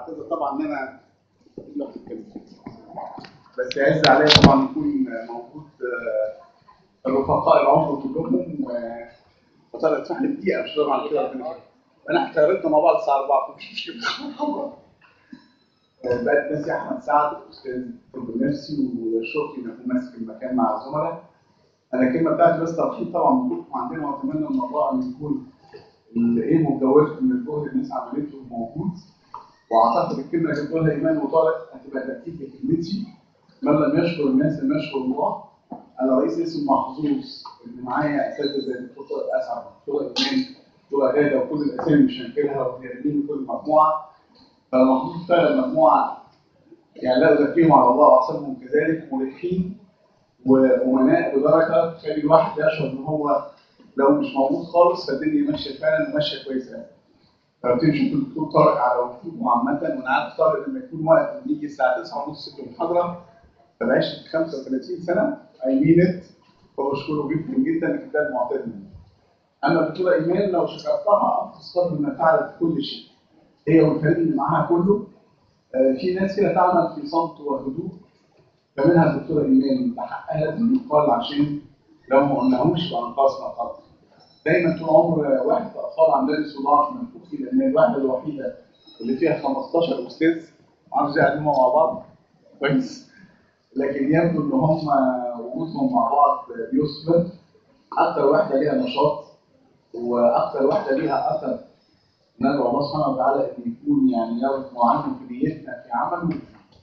بعتذر طبعا ان انا الواحد يتكلم بس يعز عليا طبعا يكون موجود آه، الرفقاء العمر كلهم و- وطلعت تسمح لي دقيقه مش طبعا كده ربنا يكرمك. انا احنا طيارتنا مع بعض الساعه 4 فمش مشكله آه، بقت ناسي احمد سعد استاذ طب نفسي وشرفي ان اكون ماسك المكان مع الزملاء انا الكلمه بتاعتي بس ترحيب طبعا بكم عندنا واتمنى من الله ان يكون الايه متجوزكم من الجهد اللي الناس عملته موجود واعتقد الكلمه اللي بتقولها ايمان وطارق هتبقى تاكيد لكلمتي من لم يشكر الناس لم يشكر الله انا رئيس اسم محظوظ اللي معايا اساتذه زي الدكتور طارق اسعد والدكتوره ايمان والدكتوره غاده وكل الاسامي مش هنكرها ومديرين كل المجموعه فالمحظوظ فعلا مجموعه يعني لا اذكرهم على الله واحسبهم كذلك مريحين وامناء بدرجه تخلي الواحد يشعر ان هو لو مش موجود خالص فالدنيا ماشيه فعلا وماشيه كويس قوي. فبتمشي الدكتور طارق على وجوده عامة وانا عارف طارق لما يكون وقت بيجي الساعة 9 ونص في المحاضرة فبعيش 35 سنة اي مين ات فبشكره جدا جدا في ده المعتاد مني. اما الدكتورة ايمان لو شكرتها تذكر بما فعلت كل شيء. هي والفريق اللي معاها كله آه، في ناس كده تعمل في صمت وهدوء فمنها الدكتورة ايمان بحقها لازم يقال عشان لو ما قلناهوش يبقى انقاذنا خالص. دايما طول عمر واحد اطفال عندها صداع منفوخي لان هي الواحده الوحيده اللي فيها 15 استاذ ما اعرفش قاعدين مع بعض كويس لكن يبدو ان هم وجودهم مع بعض بيثمر اكثر واحده ليها نشاط واكثر واحده ليها اثر ندعو الله سبحانه وتعالى ان يكون يعني يرفع عنه في نيتنا في عمله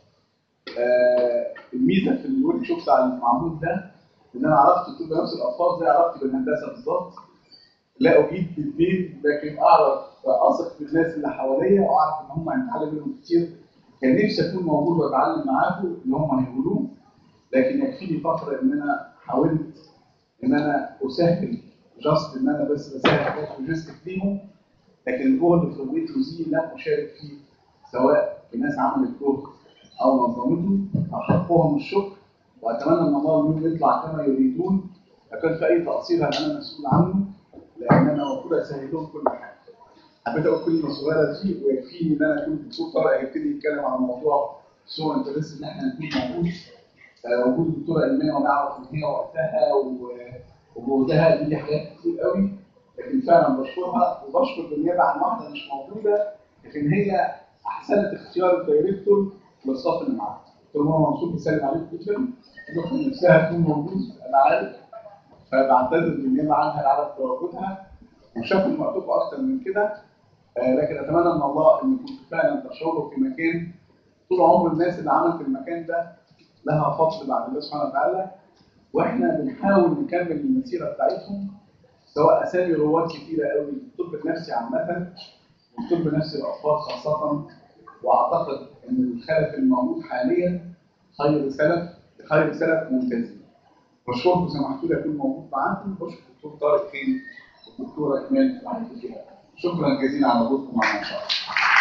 آه الميزه في الورك شوب بتاع المعمول ده ان انا عرفت طب نفس الاطفال زي عرفت بالهندسه بالظبط لا اجيد بالدين لكن اعرف اثق في الناس اللي حواليا واعرف ان هم هنتعلم منهم كتير كان نفسي اكون موجود واتعلم معاكم اللي هم هيقولوه لكن يكفيني فتره ان انا حاولت ان انا اسهل جاست ان انا بس بسهل حاجات لوجيستيك ليهم لكن الجهد في البيت وزي لم اشارك فيه سواء في ناس عملت جهد او نظمته احقهم الشكر واتمنى ان الله اليوم يطلع كما يريدون لكن في اي تقصير انا مسؤول عنه لان انا المفروض اسهل لهم كل حاجه. حبيت اقول كلمه صغيره دي ويكفيني ان انا اكون الدكتور طارق هيبتدي يتكلم عن موضوع سوء انترست ان احنا نكون موجود آه، وجود الدكتوره ايمان وانا اعرف ان هي وقتها و- وجهودها دي حاجات كتير قوي لكن فعلا بشكرها وبشكر بالنيابه عن واحده مش موجوده لكن هي احسنت اختيار الدايركتور والصف اللي معاها. قلت له ماما مبسوط بسلم عليك جدا ممكن نفسها تكون موجود انا عارف فبعتذر بالنيابه عنها على تواجدها وشافوا المكتوب اكتر من كده آه، لكن اتمنى من الله ان كنت فعلا تشعروا في مكان طول عمر الناس اللي عملت المكان ده لها فضل بعد الله سبحانه وتعالى واحنا بنحاول نكمل المسيره بتاعتهم سواء اسامي رواد كتيره قوي الطب النفسي عامه والطب النفسي الاطفال خاصه واعتقد ان الخلف الموجود حاليا خير سلف خير سلف ممتازين. بشكركم سمحتوا لي اكون موجود معاكم بشكر الدكتور طارق خير والدكتوره ايمان وعلى كده. شكرا جزيلا على وجودكم معنا ان شاء الله.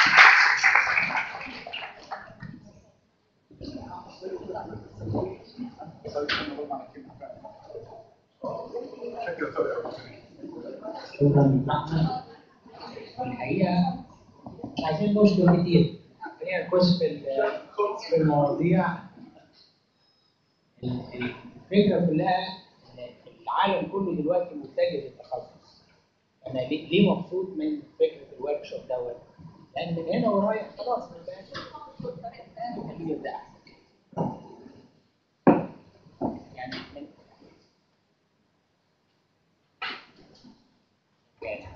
شكرا طارق. شكرا احمد الحقيقه مش عايزين نشكر كتير خلينا نخش في ال- في المواضيع ال- الفكره كلها ان العالم كله دلوقتي متجه للتخصص انا ليه ليه مبسوط من فكره الورك شوب دوت لان من هنا ورايح خلاص ما بقاش التغيير ده احسن يعني من يعني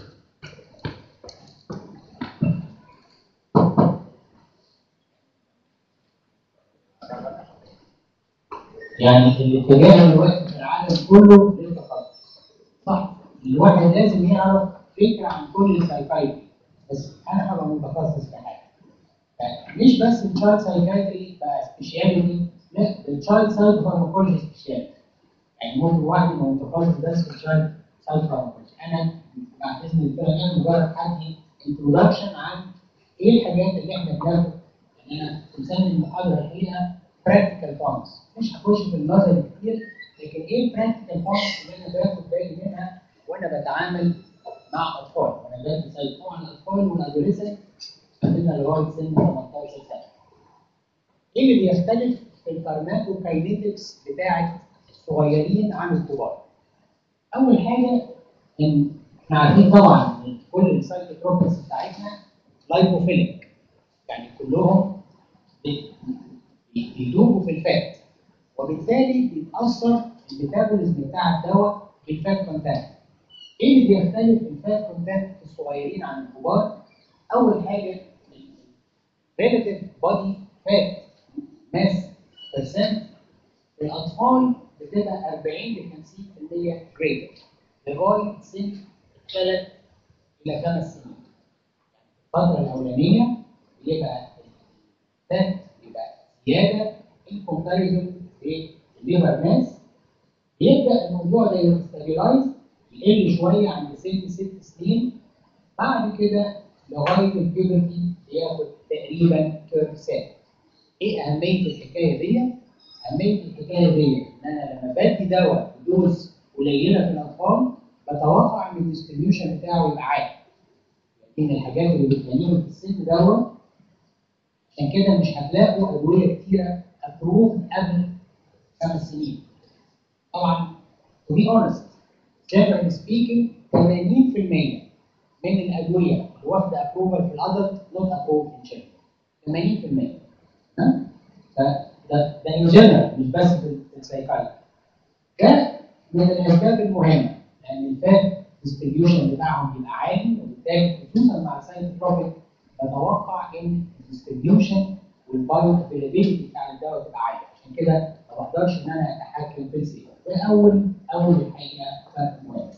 يعني الاتجاه دلوقتي في العالم كله للتخصص صح الواحد لازم يعرف فكره عن كل سايكايتري بس انا هبقى متخصص في حاجه مش بس التشايلد سايكايتري سبيشاليتي لا التشايلد سايكو فارماكولوجي سبيشاليتي يعني ممكن واحد يبقى متخصص بس في التشايلد سايكو فارماكولوجي انا مع باذن الله انا مجرد حدي انتروداكشن عن ايه الحاجات اللي احنا بناخد يعني انا مسمي المحاضره الحقيقه براكتيكال فارمس مش هخش في النظر كتير لكن ايه البراكتيكال فارمس اللي انا باخد بالي منها وانا بتعامل مع اطفال وانا بدرس اطفال الاطفال والادوليسنت عندنا لغايه سن 18 سنه. ايه اللي بيختلف في الفارماكوكاينيتكس بتاعه الصغيرين عن الكبار؟ اول حاجه ان احنا عارفين طبعا ان كل السايتوتروبس بتاعتنا لايبوفيليك يعني كلهم بي- بي- بيدوبوا في الفات وبالتالي بيتاثر الميتابوليزم بتاع الدواء بالفات كونتنت. ايه اللي بيختلف الفات كونتنت في الصغيرين عن الكبار؟ اول حاجه relative body fat mass percent في الاطفال بتبقى 40 ل 50% greater لغايه سن ثلاث الى خمس سنين. الفتره الاولانيه بيبقى الفات بيبقى زياده ان كومباريزون بالليفر ماس يبدا الموضوع ده يستابيلايز يقل شويه عند سن ست سنين بعد كده لغايه البيبرتي ياخد تقريبا 30 سنه. ايه اهميه الحكايه دي؟ اهميه الحكايه دي ان انا لما بدي دواء بدوز قليله في الاطفال بتوقع ان الديستريبيوشن بتاعه يبقى عالي. من الحاجات اللي بتخليهم في السن دوت عشان كده مش هتلاقوا ادويه كتيره ابروف قبل خمس سنين. طبعا to be honest generally speaking 80% من الادويه اللي واخده ابروفال في الادلت نوت ابروف ان children 80% ها؟ فده ده ان جنرال مش بس في السايكايتري ده من الاسباب المهمه لان الفات ديستريبيوشن بتاعهم بيبقى عالي وبالتالي خصوصا مع السايتوتروبيك بتوقع ان الديستريبيوشن والبايو افيلابيلتي بتاع الدواء تبقى عاليه عشان كده ما بقدرش ان انا اتحكم في السيرة ده اول اول الحقيقه فرق مهم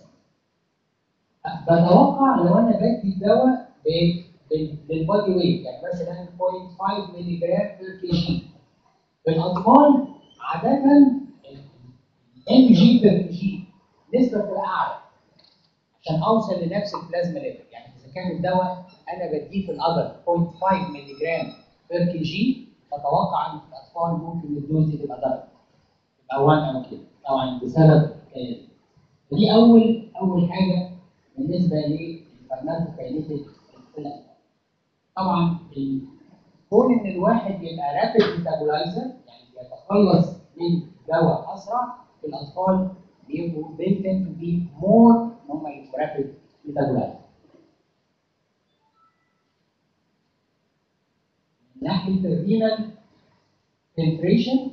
بتوقع لو انا بدي الدواء ب- بال- بالبادي ويت يعني مثلا 0.5 مللي جرام بير كي جي في الاطفال عاده ام جي بير كي جي نسبه بتبقى اعلى عشان اوصل لنفس البلازما ليفل يعني اذا كان الدواء انا بديه في الادلت 0.5 مللي جرام بير كي جي اتوقع ان في الاطفال ممكن الدوز دي تبقى دبل تبقى 1 او كده طبعا بسبب الحكايه دي فدي اول اول حاجه بالنسبه للفارماكوكاينيتيك في الاطفال طبعا ال- كون ان الواحد يبقى رابيد ميتابولايزر يعني بيتخلص من دواء اسرع في الاطفال بيبقوا they tend to be more ان هم يبقوا رابيد ميتابولايزر من ناحيه الرينال filtration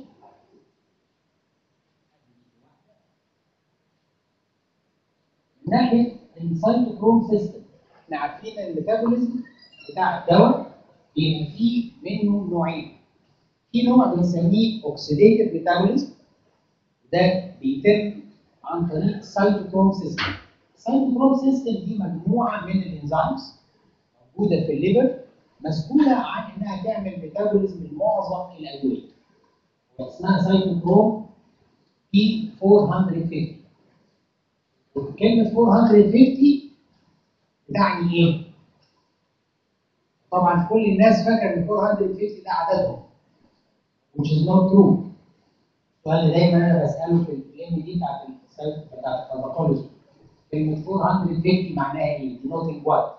من ناحيه السايتوكروم سيستم احنا عارفين ان الميتابوليزم بتاع الدواء بيبقى فيه منه نوعين في نوع بنسميه اوكسيديتيف ميتابوليزم ده بيتم عن طريق السايتوكروم سيستم السايتوكروم سيستم دي مجموعه من الانزيمز موجوده في الليفر مسؤوله عن انها تعمل ميتابوليزم لمعظم الادويه اسمها سايتوكروم بي 450 كلمه 450 بتعني ايه؟ طبعا كل الناس فاكره ان 450 ده عددهم which is not true السؤال اللي دايما انا بساله في الام دي بتاعت السايت بتاعت الفارماكولوجي كلمه 450 معناها ايه؟ denoting what؟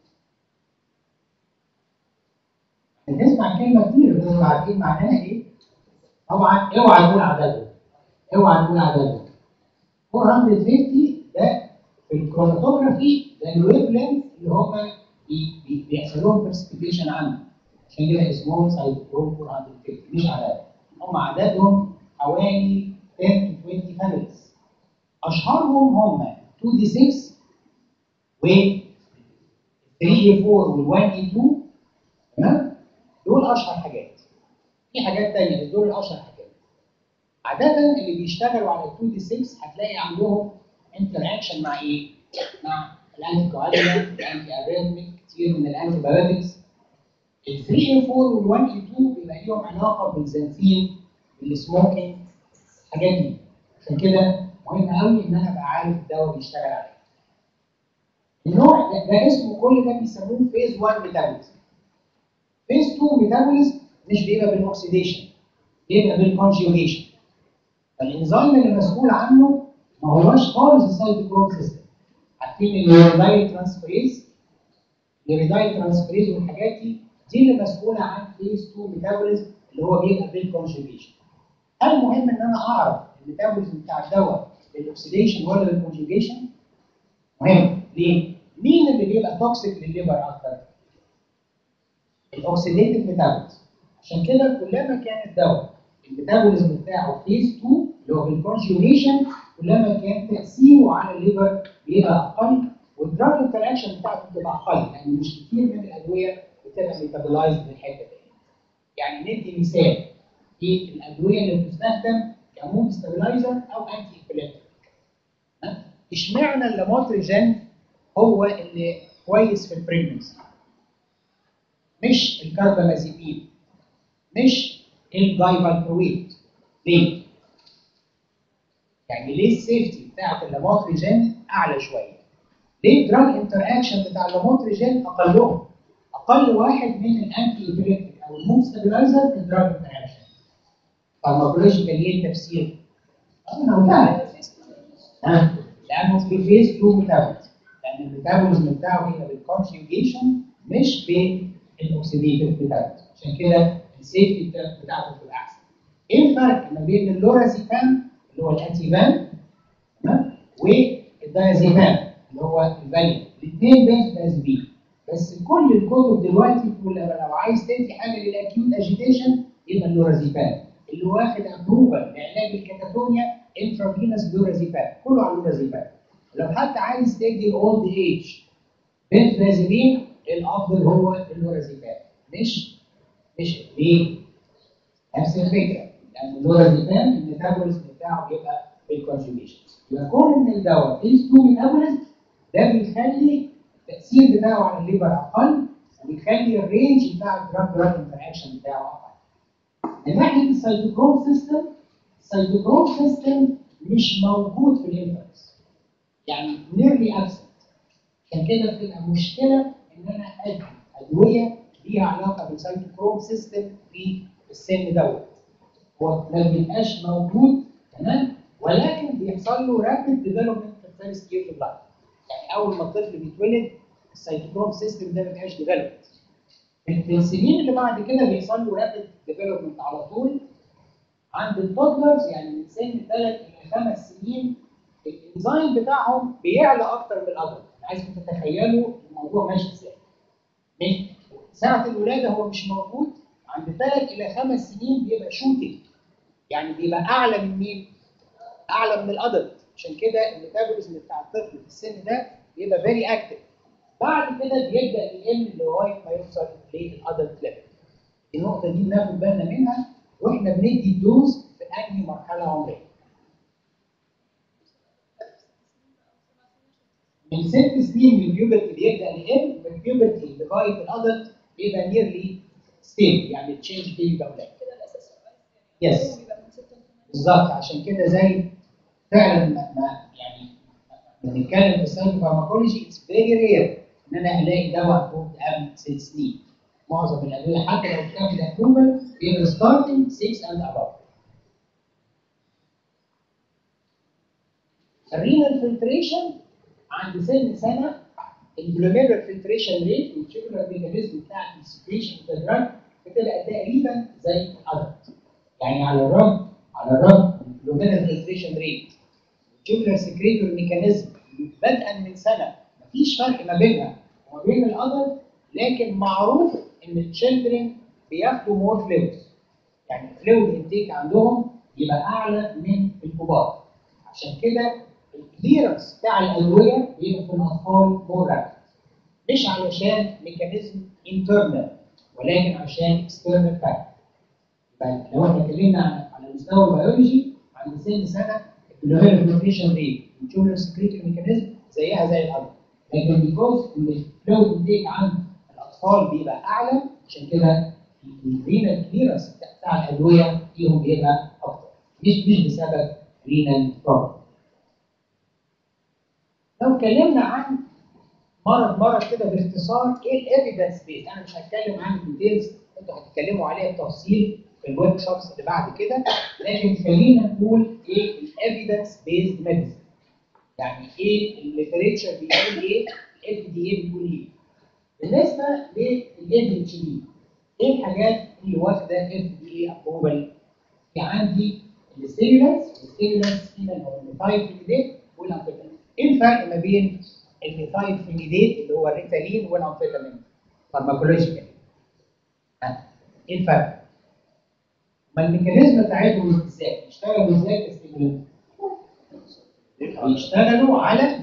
بنسمع كلمه كتير بس مش عارفين معناها ايه؟ طبعا اوعى تقول عددهم اوعى تقول عددهم 450 ده في الكروماتوجرافي ده الويف لينث اللي هم بي- بي- بيحصل لهم برسبيتيشن عنه عشان كده اسمهم سايتوكروم 450 مش عدد هم عددهم حوالي 10 to 20 فاميليز اشهرهم هم 2 دي 6 و 3 اي 4 وال 1 اي 2 تمام دول اشهر حاجات في حاجات تانية بس دول اشهر حاجات عادة اللي بيشتغلوا على 2 دي 6 هتلاقي عندهم انتر اكشن مع ايه؟ مع الانتي كواجولانت الانتي اريثميك كتير من الانتي بايوتكس ال 3 اي 4 وال 1 اي 2 بيبقى ليهم علاقه بالزنفين بالسموكينج الحاجات دي عشان كده مهم قوي ان انا ابقى عارف الدواء بيشتغل على ايه. النوع ده, ده اسمه كل ده بيسموه فيز 1 ميتابوليزم. فيز 2 ميتابوليزم مش بيبقى بالاكسيديشن بيبقى بالكونجيوجيشن. فالانزيم اللي مسؤول عنه ما هوش خالص السايتوكروم سيستم. عارفين اليوريدايل ترانسفيريز الريدايل ترانسفيريز والحاجات دي دي اللي مسؤوله عن فيز 2 ميتابوليزم اللي هو بيبقى بالكونجيجيشن هل مهم ان انا اعرف الميتابوليزم بتاع الدواء للاكسيديشن ولا للكونجيجيشن؟ مهم ليه؟ مين اللي بيبقى توكسيك للليفر اكتر؟ الاوكسيديتيف ميتابوليزم عشان كده كلما كان الدواء الميتابوليزم بتاعه فيز 2 اللي هو بالكونجيجيشن كلما كان تاثيره على الليفر بيبقى اقل والدراج انتراكشن بتاعته بتبقى اقل يعني مش كتير من الادويه بتبقى ميتابولايزد بالحته دي. يعني ندي مثال في الادويه اللي بتستخدم كمود ستابلايزر او انتي ابيليتيك. اشمعنى اللاموتريجين هو اللي كويس في البريجنسي؟ مش الكاربامازيبين مش الجايفالبرويت ليه؟ يعني ليه السيفتي بتاعت اللاموتريجين اعلى شويه؟ ليه الدراج انتر اكشن بتاع اللاموتريجين اقلهم؟ اقل واحد من الانتي ابيليتيك او المود ستابلايزر في الدراج انتر اكشن. فارماكولوجيكال ايه التفسير؟ انا قلتها ها لانه في فيز 2 ميتابوليزم لان الميتابوليزم بتاعه هنا بالكونجيوجيشن مش بالاوكسيديتيف ميتابوليزم عشان كده السيفتي بتاعته بتبقى احسن. ايه الفرق ما بين اللورازيبام اللي هو الانتيفان تمام والدايازيبام اللي هو الفاليوم الاثنين بنزودازبين بس كل الكتب دلوقتي تقول لو عايز تدي حاجه للاكيوت اجيتيشن يبقى اللورازيبام اللي واخد ابروفال لعلاج الكاتاتونيا انترافينوس لورازيبام كله على اللورازيبام لو حتى عايز تدي الاولد ايج بنزودازبين الافضل هو اللورازيبام مش مش ليه؟ نفس الفكره لان اللورازيبام الميتابوليزم بتاعه بيبقى بالكونجيوجيشن يبقى كون ان الدواء فيز 2 ميتابوليزم ده بيخلي التاثير بتاعه على الليفر اقل وبيخلي الرينج بتاع الدراج دراج انتراكشن بتاعه اقل. من ناحيه السيتوكروم سيستم السيتوكروم سيستم مش موجود في الانفرس يعني نيرلي ابسنت عشان كده بتبقى مشكله ان انا ادي ادويه ليها علاقه بالسيتوكروم سيستم في السن دوت هو ما بيبقاش موجود تمام ولكن بيحصل له رابيد ديفلوبمنت في الفيرست يير اوف لايف يعني اول ما الطفل بيتولد السيتوكروم سيستم ده ما بيبقاش ديفلوبمنت في السنين اللي بعد كده بيحصل له رابيد ديفلوبمنت على طول عند التودلرز يعني من سن ثلاث الى خمس سنين الانزيم بتاعهم بيعلى اكتر من الادلت عايزكم تتخيلوا الموضوع ماشي ازاي ماشي ساعة الولادة هو مش موجود عند ثلاث إلى خمس سنين بيبقى شوتنج يعني بيبقى أعلى من مين؟ أعلى من الأدلت عشان كده الميتابوليزم بتاع الطفل في السن ده بيبقى فيري أكتف بعد كده بيبدأ يقل لغاية ما يوصل للأدلت ليفل النقطة دي بناخد بالنا منها وإحنا بندي الدوز في أنهي مرحلة عمرية من ست سنين من البيوبرتي بيبدا يقل من البيوبرتي لغايه الادلت بيبقى نيرلي ستيبل يعني التشينج فيه بيبقى قليل. يس بالظبط عشان كده زي فعلا ما ما يعني بنتكلم في السايكو فارماكولوجي اتس فيري رير ان انا الاقي دواء ابروفد قبل ست سنين. معظم الادويه حتى لو بتاخد ابروفل بيبقى ستارتنج 6 اند اباف. الرينال فلتريشن عند سن سنه الجلوميرال فلتريشن ريت والتشيكولار ميكانيزم بتاع السكريشن اوف ذا دراج بتبقى تقريبا زي الادلت يعني على الرغم على الرغم من الجلوميرال فلتريشن ريت والتشيكولار سكريتور ميكانيزم بدءا من سنه مفيش فرق ما بينها وما بين الادلت لكن معروف ان التشيلدرن بياخدوا مور فلويدز يعني الفلويد انتيك عندهم يبقى اعلى من الكبار عشان كده الكليرنس بتاع الادويه بيبقى في الاطفال مور رابيد مش علشان ميكانيزم انترنال ولكن عشان اكسترنال فاكتور لو احنا اتكلمنا عن على مستوى البيولوجي عند سن سنه الجلوميرال فلتريشن ريت والتيوبولار سكريتوري ميكانيزم زيها زي الادلت لكن بيكوز ان الفلويد انتيك عند الاطفال بيبقى اعلى عشان كده الرينال كليرنس بتاع الادويه فيهم بيبقى اكتر مش مش بسبب رينال بروبلم لو اتكلمنا عن مرض مرض كده باختصار ايه الايفيدنس بيز انا مش هتكلم عن الديتيلز انتوا هتتكلموا عليها بتفصيل في الورك شوبس اللي بعد كده لكن خلينا نقول ايه الايفيدنس بيز ميديسن يعني ايه الليتريتشر بيقول ايه الاف دي اي بيقول ايه بالنسبه للاف اتش دي ايه الحاجات اللي واخده اف دي ابروفل؟ في عندي الستيمولانس الستيمولانس فينا اللي هو الميثايل فينيديت والامفيتامين ايه الفرق ما بين الميثايل فينيديت اللي هو الريتالين والامفيتامين فارماكولوجيكال ايه الفرق؟ ما الميكانيزم بتاعتهم ازاي؟ بيشتغلوا ازاي كستيمولانس؟ بيشتغلوا على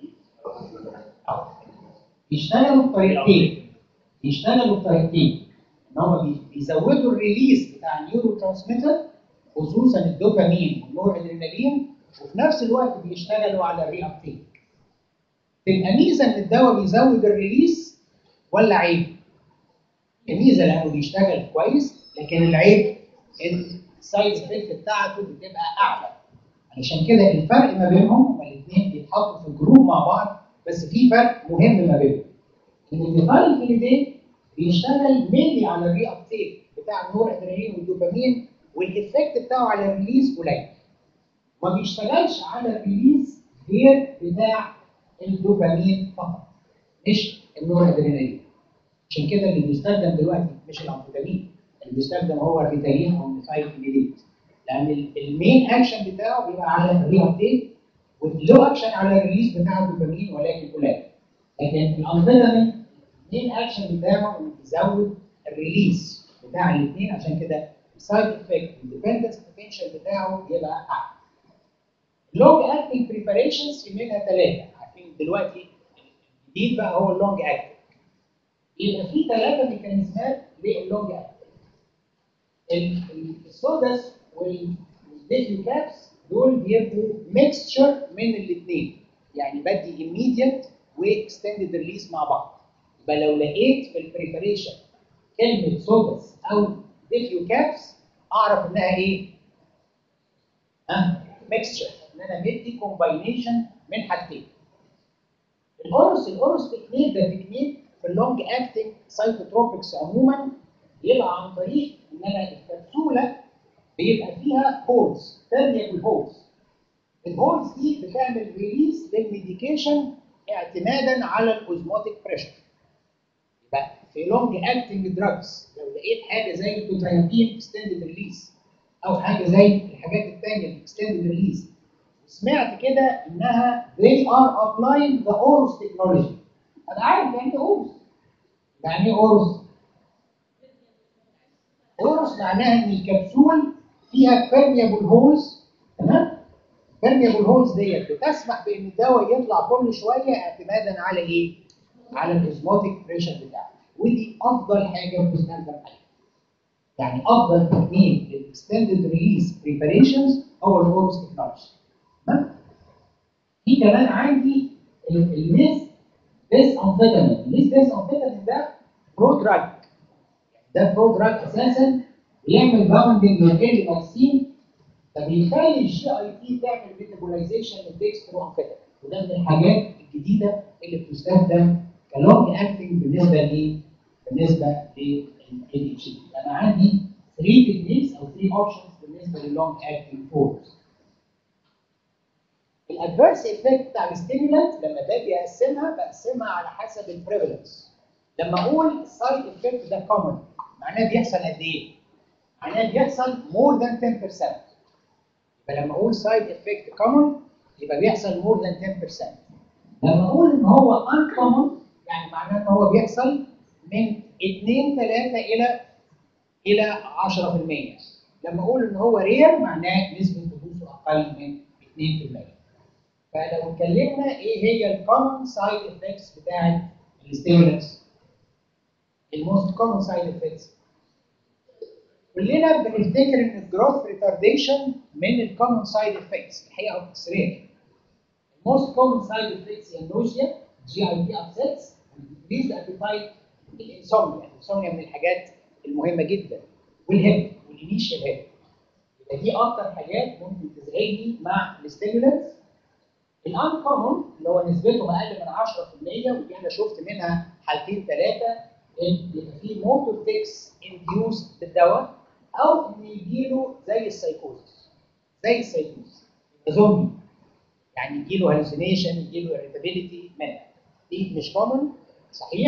بيشتغلوا بطريقتين بيشتغلوا بطريقتين ان هم بيزودوا الريليز بتاع النيورو ترانسميتر خصوصا الدوبامين والنور ادرينالين وفي نفس الوقت بيشتغلوا على الري ابتيك تبقى ميزه ان الدواء بيزود الريليز ولا عيب؟ الميزه لانه بيشتغل كويس لكن العيب ان السايد افكت بتاعته بتبقى اعلى علشان كده الفرق ما بينهم هما الاثنين بيتحطوا في جروب مع بعض بس في فرق مهم ما بينهم ان الميثايل فينيديت بيشتغل مينلي على الري ابتيك بتاع النور ادرينالين والدوبامين والافكت بتاعه على الريليز قليل ما بيشتغلش على الريليز غير بتاع الدوبامين فقط مش النور ادرينالين عشان كده اللي بيستخدم دلوقتي مش الامفيتامين اللي بيستخدم هو الريتالين او الميثايل فينيديت لان المين اكشن بتاعه بيبقى على الري ابتيك واللو اكشن على الريليز بتاع الدوبامين ولكن قليل لكن الامفيتامين المين اكشن بتاعه انه بيزود الريليز بتاع الاثنين عشان كده السايد افكت الديبندنس بوتنشال بتاعه يبقى اعلى. اللونج اكتنج بريباريشنز في منها ثلاثه عارفين دلوقتي الجديد بقى هو اللونج اكتنج. يبقى في ثلاثه ميكانيزمات للونج اكتنج. السوداس والديفيو كابس دول بيبقوا ميكستشر من الاثنين يعني بدي immediate واكستندد ريليس مع بعض. يبقى لو لقيت في البريباريشن كلمه سوداس او ديفيو كابس اعرف انها ايه؟ ها؟ ميكستشر ان انا مدي كومباينيشن من حاجتين. الاورس الاورس تكنيك ده تكنيك في اللونج اكتنج سايكوتروبكس عموما يبقى عن طريق ان انا الكبسوله بيبقى فيها هولز بيرميبل هولز. الهولز دي بتعمل ريليز للميديكيشن اعتمادا على الاوزموتيك بريشر. يبقى في لونج اكتنج دراجز لو لقيت حاجه زي البوتريابين اكستندد ريليز او حاجه زي الحاجات الثانيه الاكستندد ريليز سمعت كده انها they are applying the ORS technology انا عارف يعني ايه ORS يعني ايه ORS؟ ORS معناها ان الكبسول فيها permeable holes تمام؟ permeable holes ديت بتسمح بان الدواء يطلع كل شويه اعتمادا على ايه؟ على الاسموتيك بريشر بتاعه ودي افضل حاجه بتستخدم عليها يعني افضل تكنيك للاكستندد ريليز بريباريشنز هو الاورس تكنولوجي تمام في كمان عندي الميس بيس امفيتامين الميس بيس امفيتامين ده برو دراج ده برو دراج اساسا بيعمل باوندنج للال فاكسين فبيخلي الجي اي تي تعمل ميتابولايزيشن للديكسترو امفيتامين وده من الحاجات الجديده اللي بتستخدم كلونج اكتنج بالنسبه ل بالنسبه لل اتش دي انا عندي 3 تكنيكس او 3 اوبشنز بالنسبه للونج اكتنج فورس الادفيرس افكت بتاع الستيمولانت لما باجي اقسمها بقسمها على حسب البريفالنس لما اقول السايد افكت ده كومن معناه بيحصل قد ايه؟ معناه بيحصل مور ذان 10% يبقى لما اقول سايد افكت كومن يبقى بيحصل مور ذان 10% لما اقول ان هو uncommon يعني معناه ان هو بيحصل من 2 3 الى الى 10% لما اقول ان هو رير معناه نسبه حدوثه اقل من 2% فلو اتكلمنا ايه هي الكومن سايد افكتس بتاعت الستيمولانس الموست كومن سايد افكتس كلنا بنفتكر ان الجروث ريتارديشن من الكومن سايد افكتس الحقيقه اتس رير الموست كومن سايد افكتس هي النوزيا جي اي تي ابسيتس والديكريز ابيتايت الانسومنيا الانسومنيا من الحاجات المهمه جدا والهيب والانيشال هيب يبقى دي اكتر حاجات ممكن تزعجني مع الستيمولانس الان كومن اللي هو نسبته اقل من 10% ودي انا شفت منها حالتين ثلاثه ان يبقى في موتور تكس انديوس بالدواء او ان يجي له زي السايكوزس زي السايكوزس زومبي يعني يجي له هالوسينيشن يجي له اريتابيلتي منها دي مش كومن صحيح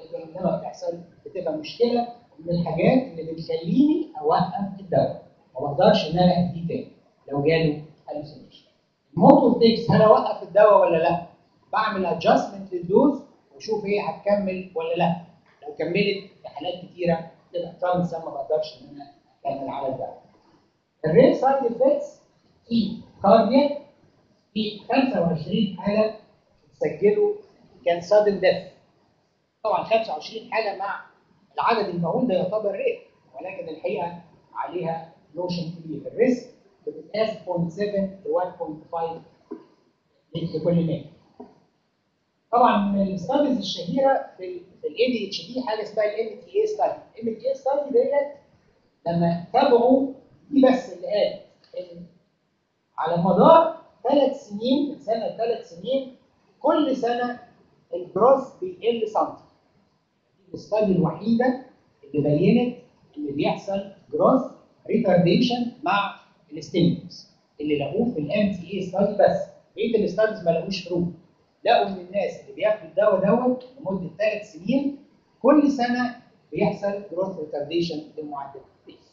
لما بتحصل بتبقى مشكله من الحاجات اللي بتخليني اوقف الدواء ما بقدرش ان انا اديه تاني لو جاله هلوسينيشن الموتور فيكس هل اوقف الدواء ولا لا؟ بعمل ادجستمنت للدوز واشوف هي هتكمل ولا لا لو كملت في حالات كتيره تبقى ترانس ما بقدرش ان انا اكمل على الدواء الريل سايد افكتس في كاردياك في 25 حاله سجلوا كان سادن ديث طبعا 25 حاله مع العدد المهول ده يعتبر ريت ولكن الحقيقه عليها نوشن كبير الريسك بتتقاس 0.7 ل 1.5 لكل 100 طبعا من الستاديز الشهيره في الاي دي اتش دي حاجه اسمها الام تي اي ستادي الام تي اي ستادي ديت لما تابعوا دي بس اللي قال ان على مدار ثلاث سنين من سنه لثلاث سنين كل سنه الجروس بيقل سنتي دي الاستادي الوحيده اللي بينت ان بيحصل جروس ريتارديشن مع الستيمولس اللي لقوه في الام تي اي ستادي بس بقيه الاستاديز ما لقوش فروق لقوا ان الناس اللي بياخدوا الدواء دوت لمده ثلاث سنين كل سنه بيحصل جروث ريتارديشن للمعدل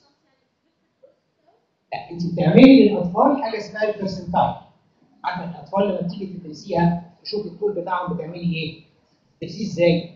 لا انت بتعملي للاطفال حاجه اسمها البرسنتايل عارفه الاطفال لما بتيجي تدرسيها تشوف الطول بتاعهم بتعملي ايه؟ تدرسيه ازاي؟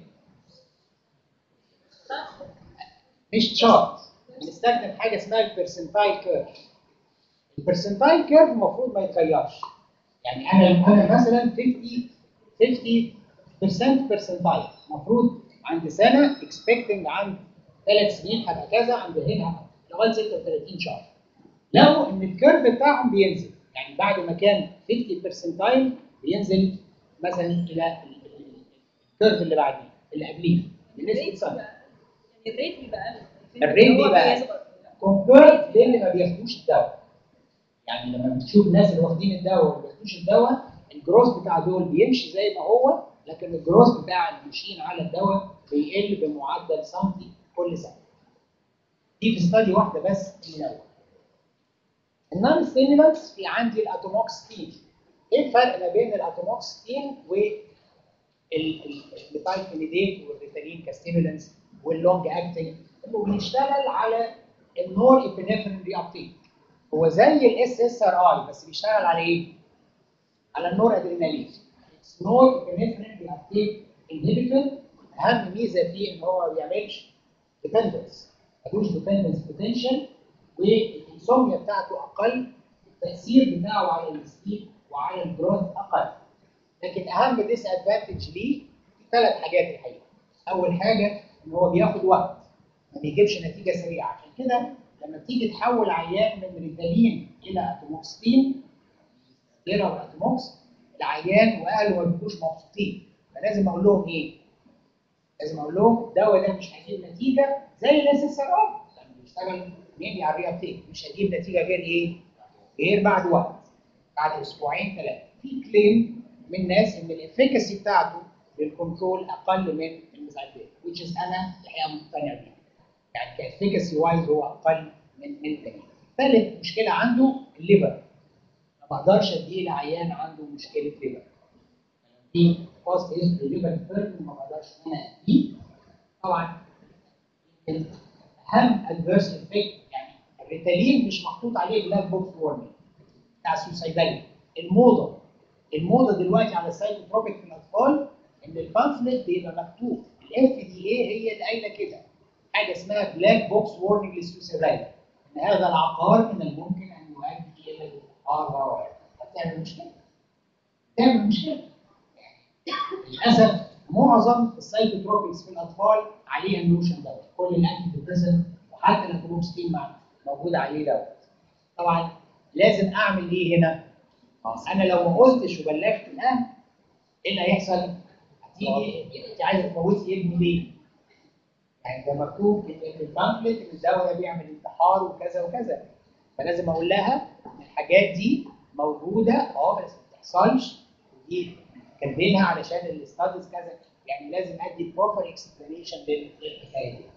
مش شارت بنستخدم حاجه اسمها البرسنتايل كيرف البرسنتايل كيرف المفروض ما يتغيرش يعني انا انا مثلا 50 50% برسنتايل المفروض عند سنه اكسبكتنج عند ثلاث سنين هبقى كذا عند هنا لغايه 36 شهر لقوا ان الكيرف بتاعهم بينزل يعني بعد ما كان 50 برسنتايل بينزل مثلا الى الكيرف اللي بعديه اللي قبليه بنسبه سنه الريت بيبقى اقل الريت بيبقى كومبيرد للي ما بياخدوش الدواء يعني لما بتشوف الناس اللي واخدين الدواء وما بياخدوش الدواء الجروس بتاع دول بيمشي زي ما هو لكن الجروس بتاع اللي ماشيين على الدواء بيقل بمعدل سنتي كل سنه. دي في استادي واحده بس من الاول. النون ستيمولانتس في عندي الاتوموكستين. ايه الفرق ما بين الاتوموكستين والميثايلفينيديت والريتالين كستيمولانتس واللونج اكتنج؟ انه بيشتغل على النور ابنفرين ري ابتيك. هو زي الاس اس ار اي بس بيشتغل على ايه؟ على النور ادرينالين. نور ابنفرين ري ابتيك انهبيتور اهم ميزه فيه ان هو ما بيعملش ديبندنس ملوش ديبندنس بوتنشال والانسوميا بتاعته اقل التاثير بتاعه على السليب وعلى الجروث اقل لكن اهم ديس ادفانتج ليه ثلاث حاجات الحقيقه اول حاجه ان هو بياخد وقت ما بيجيبش نتيجه سريعه عشان كده لما تيجي تحول عيان من ريتالين الى اتوموكسين غير اتوموكس العيان واهله ما بيبقوش مبسوطين فلازم اقول لهم ايه؟ لازم اقول لهم الدواء ده مش هيجيب نتيجه زي الاس اس ار ار لما بيشتغل ميبي على الريابتيك مش هيجيب نتيجه غير ايه؟ غير بعد وقت بعد اسبوعين ثلاثه في كليم من ناس ان الافيكاسي بتاعته للكنترول اقل من المساعدات which is انا الحقيقه مقتنع بيها يعني كافيكاسي وايز هو اقل من من التاني ثالث مشكله عنده الليفر ما بقدرش اديه لعيان عنده مشكله ليفر في كوست هيستوري ليفر فيرم ما بقدرش ان انا اديه طبعا اهم ادفيرس افكت يعني الريتالين مش محطوط عليه بلاك بوكس وورنينج بتاع السوسايدالي الموضه الموضه دلوقتي على السايكوتروبيك في الاطفال ان البامفلت بيبقى مكتوب الاف دي اي هي اللي قايله كده حاجه اسمها بلاك بوكس وورنينج للسوسايدالي ان هذا العقار من الممكن ان يؤدي الى الانهار هتعمل مشكله تعمل مشكله للاسف معظم السايكوتروبكس في الاطفال عليها النوشن دوت كل الانتي ديبريسنت وحتى الكلوبستين موجود عليه دوت طبعا لازم اعمل ايه هنا؟ انا لو ما قلتش وبلغت الاهل ايه اللي هيحصل؟ هتيجي انت عايزه تموتي ابني ليه؟ يعني ده مكتوب في البامفلت ان الدواء ده بيعمل انتحار وكذا وكذا فلازم اقول لها ان الحاجات دي موجوده اه بس ما بتحصلش ودي كاتبينها علشان الاستاديز كذا يعني لازم ادي بروبر اكسبلانيشن للحكايه دي.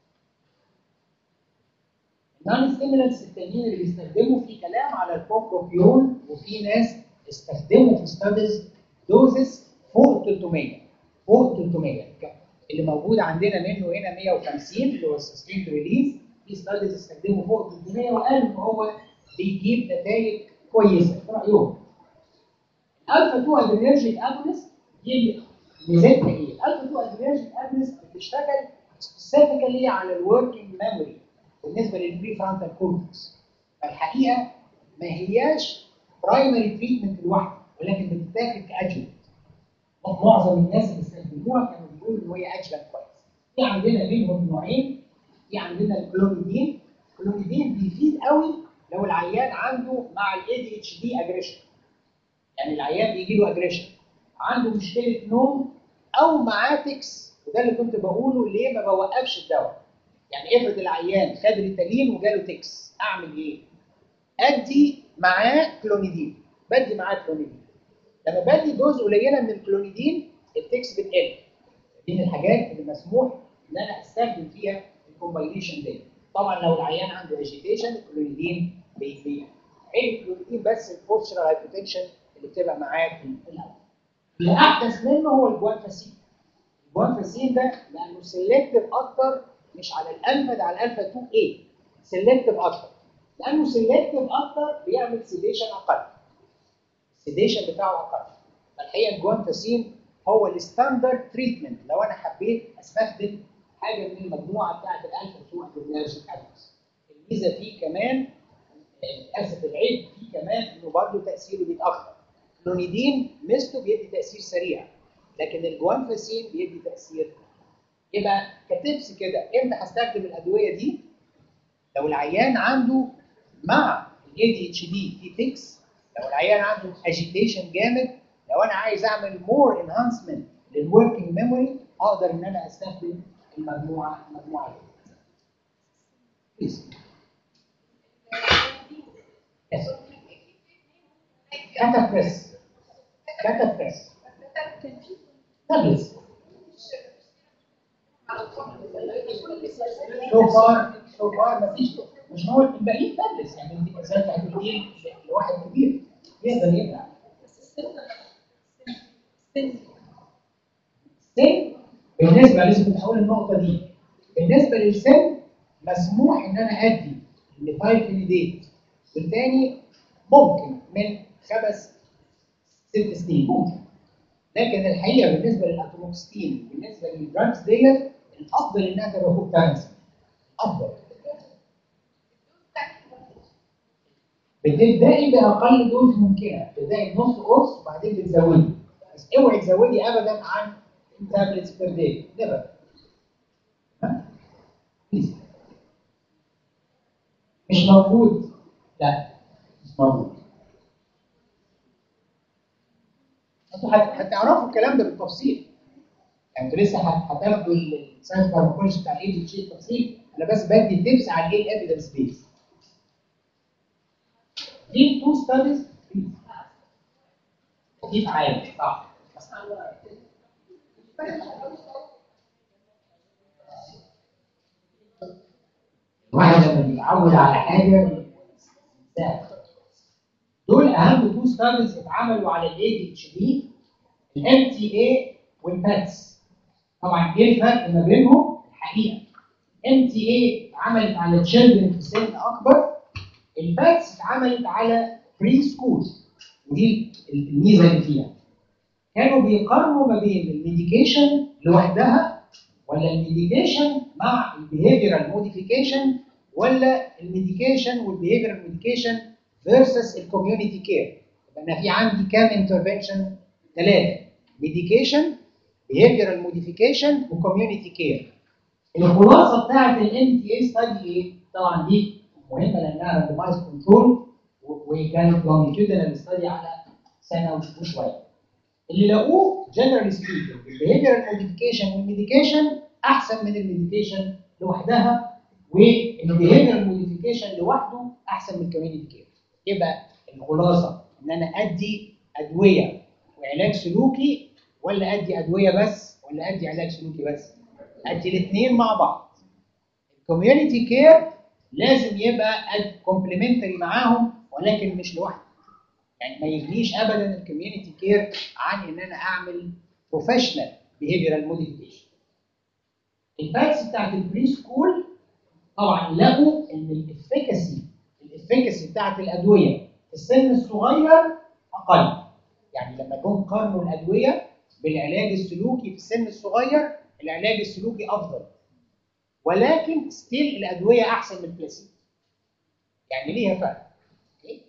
النون ستيمولانتس التانيين اللي بيستخدموا في كلام على البروبيون وفي ناس استخدموا في ستاديز دوزز فوق 300 فوق 300 اللي موجود عندنا منه هنا 150 اللي هو السستيند ريليز في ستاديز استخدموا فوق 300 وقالوا ان هو بيجيب نتائج كويسه في رايهم. الالفا 2 ادرينرجيك اجونست دي ميزتها ايه؟ الالفا 2 ادرينرجيك اجونست بتشتغل سبيسيفيكالي على الوركينج ميموري بالنسبه للبري فرونتال كورتكس. فالحقيقه ما هياش برايمري تريتمنت لوحده ولكن بتتاخد كادجوانت. معظم الناس اللي استخدموها كانوا بيقولوا ان هي ادجوانت كويس. في عندنا منهم نوعين في عندنا الكلونيدين الكلونيدين بيفيد قوي لو العيان عنده مع الاي دي اتش دي اجريشن يعني العيان بيجي له اجريشن عنده مشكله نوم او معاه تكس وده اللي كنت بقوله ليه ما بوقفش الدواء يعني افرض العيان خد ريتالين وجاله تكس اعمل ايه؟ ادي معاه كلونيدين بدي معاه كلونيدين لما بدي دوز قليله من الكلونيدين التكس بتقل دي من الحاجات اللي مسموح ان انا استخدم فيها الكومباينيشن دي طبعا لو العيان عنده اجيتيشن الكلونيدين بيفيد عيب الكلونيدين بس البوستشرال هايبوتنشن اللي بتبقى معاه في الاول اللي احدث منه هو الجوانفاسين الجوانفاسين ده لانه سيلكتيف اكتر مش على الالفا ده على الالفا 2 a سيلكتيف اكتر لانه سيلكتيف اكتر بيعمل سيديشن اقل السيديشن بتاعه اقل فالحقيقه الجوانفاسين هو الستاندرد تريتمنت لو انا حبيت استخدم حاجه من المجموعه بتاعت الالفا 2 ادرينرجيك اجونست الميزه فيه كمان للاسف العيب فيه كمان انه برضه تاثيره بيتاخر كلونيدين ميزته بيدي تاثير سريع لكن الجوانفاسين بيدي تاثير يبقى كتبس كده امتى هستخدم الادويه دي لو العيان عنده مع الاي دي اتش دي في تكس لو العيان عنده اجيتيشن جامد لو انا عايز اعمل مور انهانسمنت للوركينج ميموري اقدر ان انا استخدم المجموعه المجموعه دي. Please. Yes. كاتافريس كاتافريس تابلس سو فار سو فار مفيش مش هو الباقيين تابلس يعني انت مثلا هتديه لواحد كبير يقدر يبلع السن بالنسبه لسه كنت هقول النقطه دي بالنسبه للسن مسموح ان انا ادي لفايفينيديت والتاني ممكن من خمس ست سنين ممكن لكن الحقيقه بالنسبه للاتروموكستين بالنسبه للدراجز ديت الافضل انها تبقى فوق 8 سنين افضل بتبداي باقل دوز ممكنه تبداي بنص قرص وبعدين بتزودي بس اوعي تزودي ابدا عن تابلتس بير داي نيفر مش موجود لا مش موجود انتوا هت- هتعرفوا الكلام ده بالتفصيل يعني انتوا لسه هت- هتاخدوا الساينس فارماكولوجي بتاع الاي جي بالتفصيل انا بس بدي تيبس على الايه الايفيدنس بيس دي تو ستاديز دي عادي صح الواحد لما بيتعود على حاجه بينساها. دول اهم تو ستاديز اتعملوا على الاي دي اتش دي الام تي اي والباتس طبعا ايه الفرق ما بينهم الحقيقه ام تي اي اتعملت على تشيلدرن في سن اكبر الباتس اتعملت على بري سكول ودي الميزه اللي فيها كانوا بيقارنوا ما بين الميديكيشن لوحدها ولا الميديكيشن مع البيهيفيرال موديفيكيشن ولا الميديكيشن والبيهيفيرال موديفيكيشن فيرسس الكوميونتي كير انا في عندي كام انترفنشن ثلاثه ميديكيشن بيهيفيرال موديفيكيشن وكوميونتي كير الخلاصه بتاعت الام تي اي ستادي ايه؟ طبعا دي مهمه لانها راندمايز كنترول وكانت لونجيتودينال ستادي على سنه وشويه اللي لقوه جنرال سبيكينج البيهيفيرال موديفيكيشن والميديكيشن احسن من الميديكيشن لوحدها والبيهيفيرال موديفيكيشن لوحده احسن من الكوميونتي كير يبقى الخلاصه ان انا ادي ادويه وعلاج سلوكي ولا ادي ادويه بس ولا ادي علاج سلوكي بس ادي الاثنين مع بعض الكوميونتي كير لازم يبقى كومبلمنتري معاهم ولكن مش لوحده يعني ما يغنيش ابدا الكوميونتي كير عن ان انا اعمل بروفيشنال بيهيفيرال موديفيكيشن الباتس بتاعت البري سكول طبعا لقوا ان الافكاسي الافكاسي بتاعت الادويه في السن الصغير اقل يعني لما جم قارنوا الادويه بالعلاج السلوكي في السن الصغير العلاج السلوكي افضل ولكن ستيل الادويه احسن من البلاسيبو يعني ليها فرق أوكي؟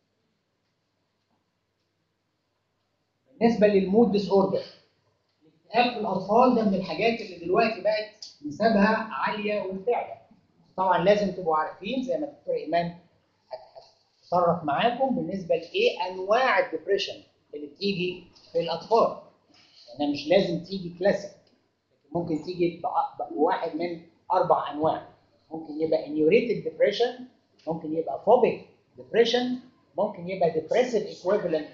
بالنسبه للمود ديس اوردر الاكتئاب في الاطفال ده من الحاجات اللي دلوقتي بقت نسبها عاليه وبتعلى طبعا لازم تبقوا عارفين زي ما الدكتور ايمان هت- هتتصرف معاكم بالنسبه لايه انواع الدبريشن اللي بتيجي في الاطفال لانها مش لازم تيجي كلاسيك لكن ممكن تيجي بأ- بأ- بواحد من اربع انواع ممكن يبقى انيوريتد ديبريشن ممكن يبقى فوبيك ديبريشن ممكن يبقى ديبريسيف ايكويفالنت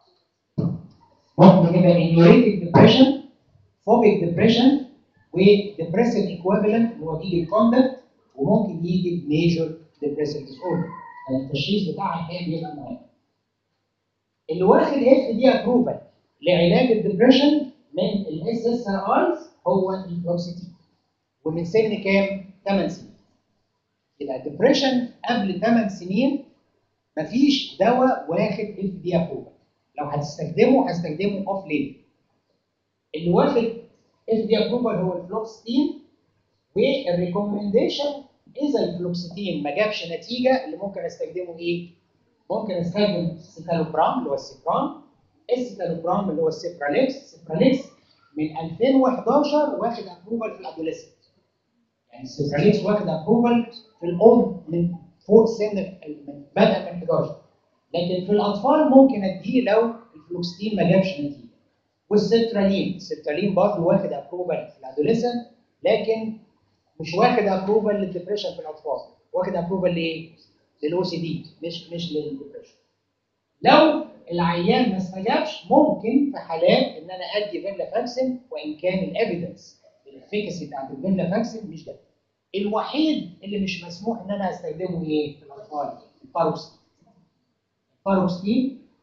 ممكن يبقى انيوريتد ديبريشن فوبيك ديبريشن وديبريسيف ايكويفالنت اللي هو بيجي بكوندكت وممكن يجي بميجر ديبريسيف ديس اوردر التشخيص بتاعها الحقيقه بيبقى مهم اللي واخد اف دي ابروفل لعلاج الدبريشن من الاس اس ار ايز هو الفلوكسيتين ومن سن كام؟ 8 سنين يبقى الدبريشن قبل 8 سنين مفيش دواء واخد اف دي ابروفل لو هتستخدمه هستخدمه اوف ليبل اللي واخد اف دي ابروفل هو الفلوكسيتين والريكومنديشن اذا الفلوكسيتين ما جابش نتيجه اللي ممكن استخدمه ايه؟ ممكن استخدم سيتالوبرام اللي هو السيبرام السيتالوبرام اللي هو السيبراليكس السيبراليكس من 2011 واخد ابروفال في الادوليسنت يعني السيبراليكس واخد ابروفال في الام من فوق سن ال- من بدأ من 11 لكن في الاطفال ممكن اديه لو الفلوكسيتين ما جابش نتيجه والسيترالين السيترالين برضه واخد ابروفال في الادوليسنت لكن مش واخد ابروفال للدبريشن في الاطفال واخد ابروفال لايه؟ للاو سي دي مش مش للدبريشن لو العيان ما استجابش ممكن في حالات ان انا ادي فينلافاكسين وان كان الايفيدنس الافيكاسي بتاعت الفينلافاكسين مش ده الوحيد اللي مش مسموح ان انا استخدمه ايه في الاطفال الباروكسين الباروكسين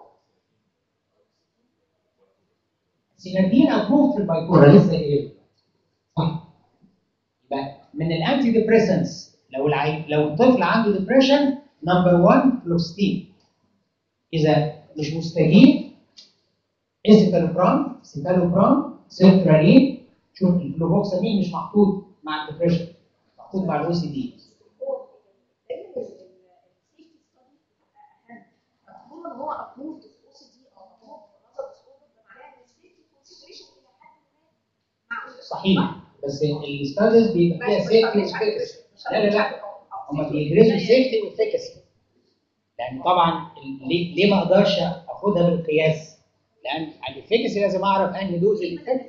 سينادين ابروف في البايبولار لسه ايه صح يبقى من الانتي ديبريسنس لو العي... لو الطفل عنده ديبريشن نمبر 1 فلوكستين اذا مش مستجيب اسيتالوبرام سيتالوبرام سيترالين شوف الفلوفوكسامين مش محطوط مع الديبريشن محطوط مع الاو سي دي هو ان هو ابروفد في او سي دي او ابروفد في نظر ديسوردر ده معناه ان السيفتي كونسيدريشن الى حد ما معقول صحيح بس الستاديز بيبقى فيها سيفتي وافكاسي لا لا لا هم بيدرسوا سيفتي وافكاسي لان طبعا ال- ليه ليه ما اقدرش اخدها بالقياس؟ لان الافكاسي لازم اعرف انهي دوز اللي فات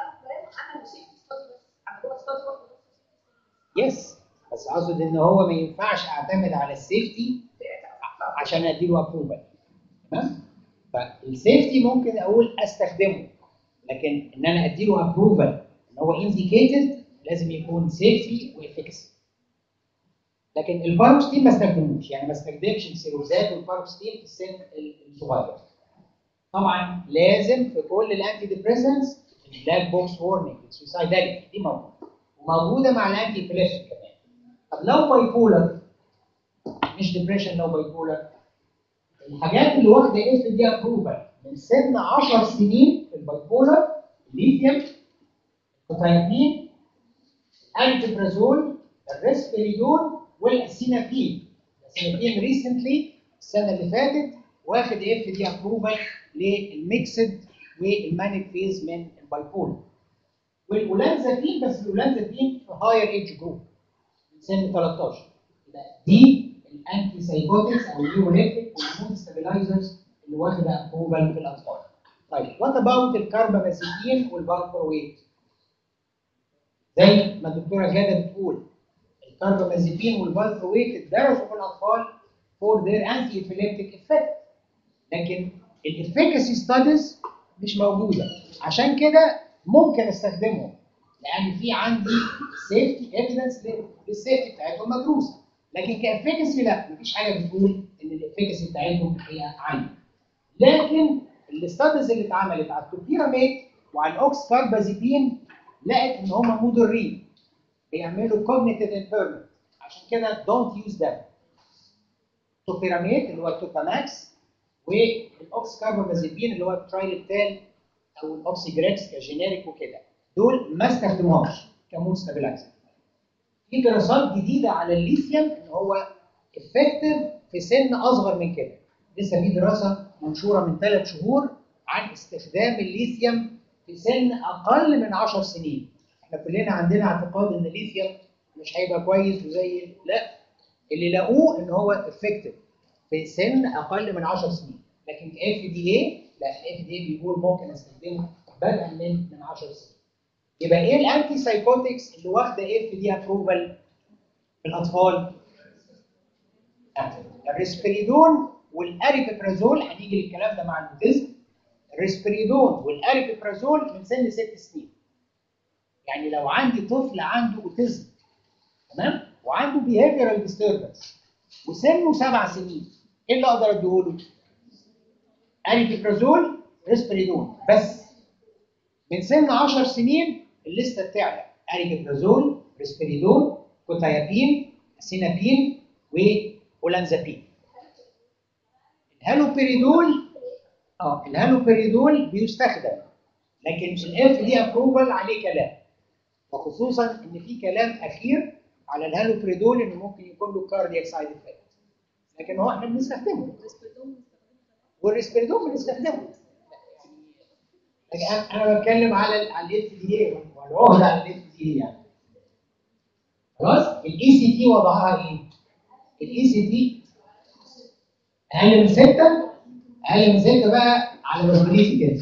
يس بس اقصد ان هو ما ينفعش اعتمد على السيفتي عشان اديله ابروفال تمام فالسيفتي ممكن اقول استخدمه لكن ان انا اديله ابروفال ان هو انديكيتد لازم يكون سيفتي وافكسي لكن الباروكستين ما استخدموش يعني ما استخدمش السيروزات والباروكستين في السن الصغير طبعا لازم في كل الانتي ديبريسنس البلاك بوكس وورنينج السوسايداليتي دي موجوده وموجوده مع الانتي ابيليبسي كمان طب لو باي بولر مش ديبريشن لو باي بولر الحاجات اللي واخده اف دي ابروفال من سن 10 سنين في الباي بولر الليثيوم الكوتايبين الانتبرازول الريسبيريدون والاسينابين الاسينابين ريسنتلي السنه اللي فاتت واخد اف دي ابروفال للميكسد والمانيك فيز من البايبول والاولانزابين بس الاولانزابين في هاير ايدج جروب من سن 13 يبقى دي الانتي سايكوتكس او النيوروليتيك والمود ستابلايزرز اللي واخده ابروفال في الاطفال. طيب وات اباوت الكاربامازيبين والبالبرويت؟ زي ما الدكتوره غاده بتقول الكاربامازيبين والبالبرويت اتدرسوا في الاطفال فور ذير انتي افيليبتيك افكت لكن الافيكاسي ستاديز مش موجوده عشان كده ممكن استخدمهم لان في عندي سيفتي ايفيدنس للسيفتي بتاعتهم مدروسه لكن كافيكاسي لا مفيش حاجه بتقول ان الافيكاسي بتاعتهم هي عاليه لكن الاستاديز اللي اتعملت على التوبيراميد وعلى الاوكس كاربازيبين لقت ان هم مضرين بيعملوا cognitive impairment عشان كده don't use them توبيراميد اللي هو التوباماكس والاوكس كاربامازيبين اللي هو الترايلبتال او الاوكسيجريكس كجينيريك وكده دول ما استخدموهاش كمود ستابلايزر في دراسات جديده على الليثيوم ان هو افكتيف في سن اصغر من كده لسه في دراسه منشوره من ثلاث شهور عن استخدام الليثيوم في سن اقل من 10 سنين احنا كلنا عندنا اعتقاد ان الليثيوم مش هيبقى كويس وزي لا اللي لقوه ان هو افكتيف في سن اقل من 10 سنين لكن اف دي اي لا الاف دي اي بيقول ممكن استخدمه بدءا من من 10 سنين يبقى ايه الانتي سايكوتكس اللي واخده اف دي ابروفال في الاطفال الريسبريدون والاريبيبرازول هنيجي للكلام ده مع الاوتيزم الريسبريدون والاريبيبرازول من سن ست سنين يعني لو عندي طفل عنده اوتيزم تمام وعنده behavioral disturbance وسنه سبع سنين ايه اللي اقدر اديهوله؟ اريبيبرازول ريسبريدون بس من سن 10 سنين الليسته بتعلى اريبيبرازول ريسبريدون كوتايابين سينابين واولانزابين الهالوبيريدول اه الهالوبيريدول بيستخدم لكن الاف دي ابروفال عليه كلام وخصوصا ان في كلام اخير على الهالوبريدول انه ممكن يكون له كاردياك سايد افكت لكن هو احنا بنستخدمه والريسبيريدون بنستخدمه لكن أنا- انا بتكلم على ال على الاف دي اي والعهده على الاف دي اي يعني خلاص الاي سي تي وضعها ايه؟ الاي سي تي اقل من سته اقل من سته بقى على مسؤوليتي كده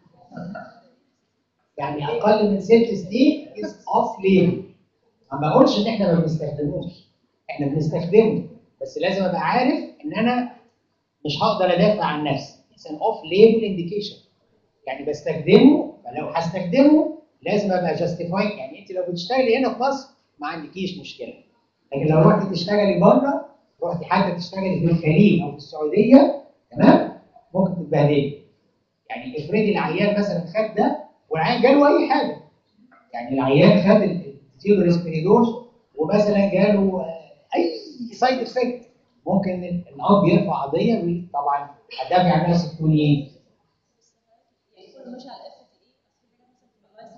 يعني اقل من ست سنين از اوف ليبل ما بقولش ان احنا ما بنستخدموش احنا بنستخدمه بس لازم ابقى عارف ان انا مش هقدر ادافع عن نفسي اتس ان اوف ليبل انديكيشن يعني بستخدمه فلو هستخدمه لازم ابقى جاستيفاي يعني انت لو بتشتغلي هنا في مصر ما عندكيش مشكله لكن لو رحتي تشتغلي بره رحتي حتى تشتغلي في الخليج او في السعوديه تمام ممكن تتبهدلي يعني افرضي العيان مثلا خد ده والعيان جاله اي حاجه يعني العيان خد التيلوريسبيريدون ومثلا جاله آه، اي سايد افكت ممكن الاب يرفع قضيه ويقول طبعا هتدافع عن نفسك تقول ايه؟ يعني كله ماشي على اف دي اي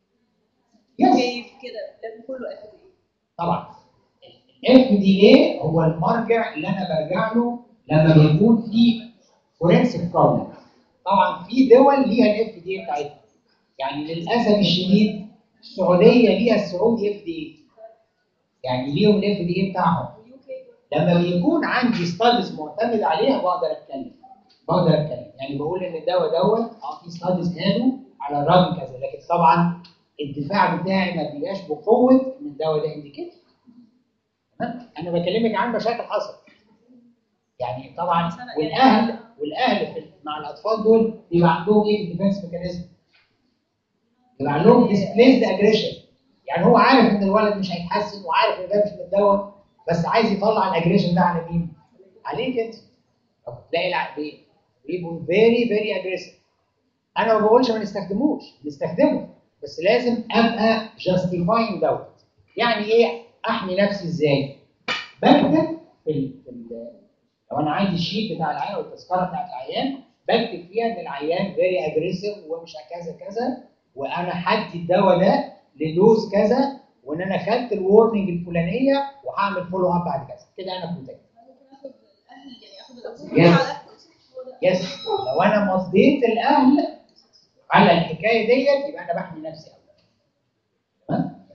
يس كيف كده لازم كله اف دي اي طبعا الاف دي اي هو المرجع اللي انا برجع له لما بيكون في فورنسيك بروبلم طبعا في دول ليها الاف دي اي بتاعتها يعني للاسف الشديد السعوديه ليها السعودي اف دي اي يعني ليهم الاف دي اي بتاعهم ويو كي لما بيكون عندي ستاديز معتمد عليها بقدر اتكلم بقدر اتكلم يعني بقول ان الدواء دوت اه في ستاديز قالوا على الرغم كذا لكن طبعا الدفاع بتاعي ما بيبقاش بقوه ان الدواء ده انديكيتور تمام انا بكلمك عن مشاكل حصلت يعني طبعا والاهل والاهل في مع الاطفال دول بيبقى عندهم ايه الديفنس ميكانيزم بيبقى عندهم ديسبليسد اجريشن يعني هو عارف ان الولد مش هيتحسن وعارف ان ده مش متدواء بس عايز يطلع الاجريشن ده على مين؟ عليك انت طب تلاقي الع- بي- بيبقوا فيري فيري اجريسيف انا ما بقولش ما نستخدموش نستخدمه بس لازم ابقى جاستيفاينج دوت يعني ايه احمي نفسي ازاي؟ بكتب في ال... في ال... لو انا عندي الشيت بتاع العيان والتذكره بتاعت العيان بكتب فيها ان العيان فيري اجريسيف ومش كذا كذا وانا هدي الدواء ده لدوز كذا وان انا خدت الورنينج الفلانيه وهعمل فولو اب بعد كذا كده انا كنت ممكن اخد الاهل يعني اخد الابوه Yes. على هو ده. يس لو انا مضيت الاهل على الحكايه ديت يبقى انا بحمي نفسي أولا. تمام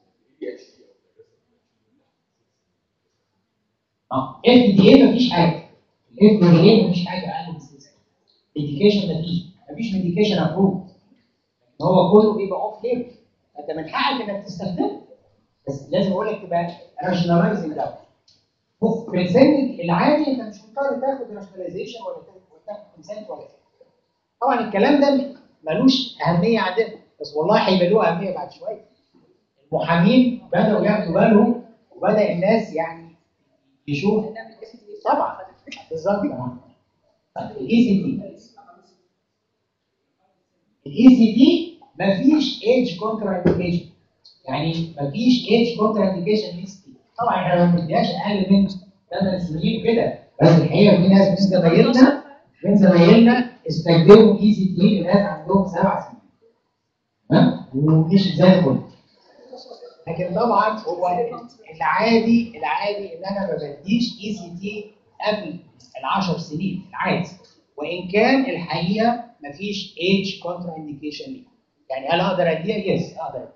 اه اف دي اي مفيش حاجه الاف دي اي مفيش حاجه اقل من سيستم ميديكيشن مفيش مفيش ميديكيشن ابروف هو كله بيبقى اوف ليبل انت من حقك انك تستخدمه بس لازم اقول لك تبقى راشنالايزنج ده في السن العادي انت مش مضطر تاخد راشناليزيشن ولا تاخد ولا تاخد كونسنت ولا كده طبعا الكلام ده ملوش اهميه عندنا بس والله هيبقى له اهميه بعد شويه المحامين بداوا ياخدوا بالهم وبدا الناس يعني يشوف نعمل اف دي طبعا بالظبط الاي سي دي الاي سي دي مفيش ايج كونترا انديكيشن يعني مفيش ايج كونترا انديكيشن ليست طبعا احنا ما بنديهاش اقل من 8 سنين كده بس الحقيقه في ناس من زمايلنا من زمايلنا استخدموا اي سي تي لناس عندهم سبع سنين ها ومش زي الفل لكن طبعا هو العادي العادي ان انا ما بديش اي سي تي قبل ال 10 سنين العادي وان كان الحقيقه ما فيش ايج كونترا انديكيشن ليه يعني هل اقدر اديها؟ يس اقدر اديها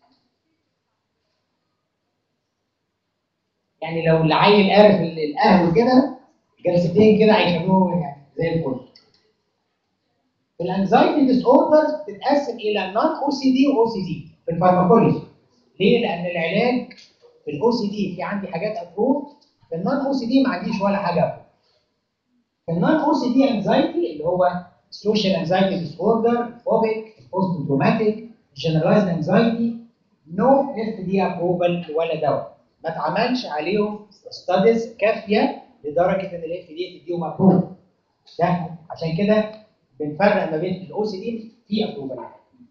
يعني لو العيل قارف الاهل كده جلستين كده هيخلوه يعني زي الفل الانكزايتي ديس اوردر تتقسم الى نون او سي دي واو سي دي في الفارماكولوجي ليه؟ لان العلاج في الاو سي دي في عندي حاجات ابروف في النون او سي دي ما عنديش ولا حاجه ابروف في النون او سي دي انكزايتي اللي هو سوشيال انكزايتي ديس اوردر فوبيك بوست تروماتيك جنرالايزد انكزايتي نو اف دي ابروفال ولا دواء ما اتعملش عليهم ستاديز كافيه لدرجه ان الاف دي تديهم ابروف ده عشان كده بنفرق ما بين الاو سي دي في ابروفال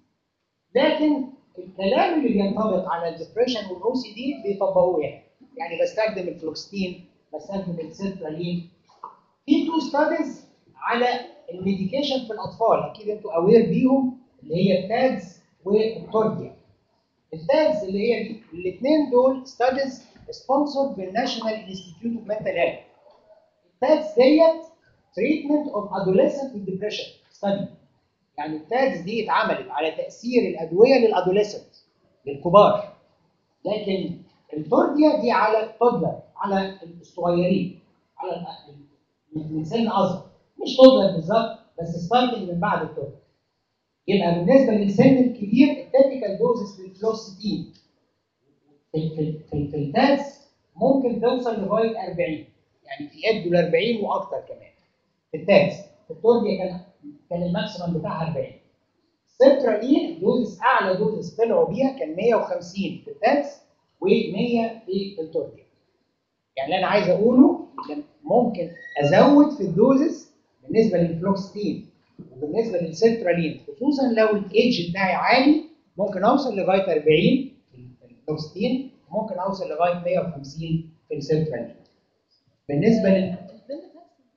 لكن الكلام اللي بينطبق على الدبريشن والاو سي دي بيطبقوه يعني يعني بستخدم الفلوكستين بستخدم السيترالين في تو ستاديز على الميديكيشن في الاطفال اكيد انتوا اوير بيهم اللي هي التادز والتوربيا التادز اللي هي دي الاثنين دول ستاديز سبونسرد بالناشونال انستيتيوت اوف منتال هيلث التادز ديت تريتمنت اوف ادوليسنت ديبريشن ستادي يعني التادز دي اتعملت على تاثير الادويه للادوليسنت للكبار لكن التورديا دي على التودلر على الصغيرين على ال- من سن اصغر مش تودلر بالظبط بس ستارتنج من بعد التودلر يبقى بالنسبه للسن الكبير التيبيكال دوزز للفلوكسيتين في في في, في التاز ممكن توصل لغايه 40 يعني يدوا ل 40 واكتر كمان في التاز في التورديا كان كان الماكسيمم بتاعها 40 سنترالين الدوزز اعلى دوزز طلعوا بيها كان 150 في التاز و100 في التورديا يعني اللي انا عايز اقوله إن ممكن ازود في الدوزز بالنسبه للفلوكستين وبالنسبه للسنترالين خصوصا لو الايدج بتاعي عالي ممكن اوصل لغايه 40 في الفلوكستين ممكن اوصل لغايه 150 في السنترالين بالنسبه لل البنت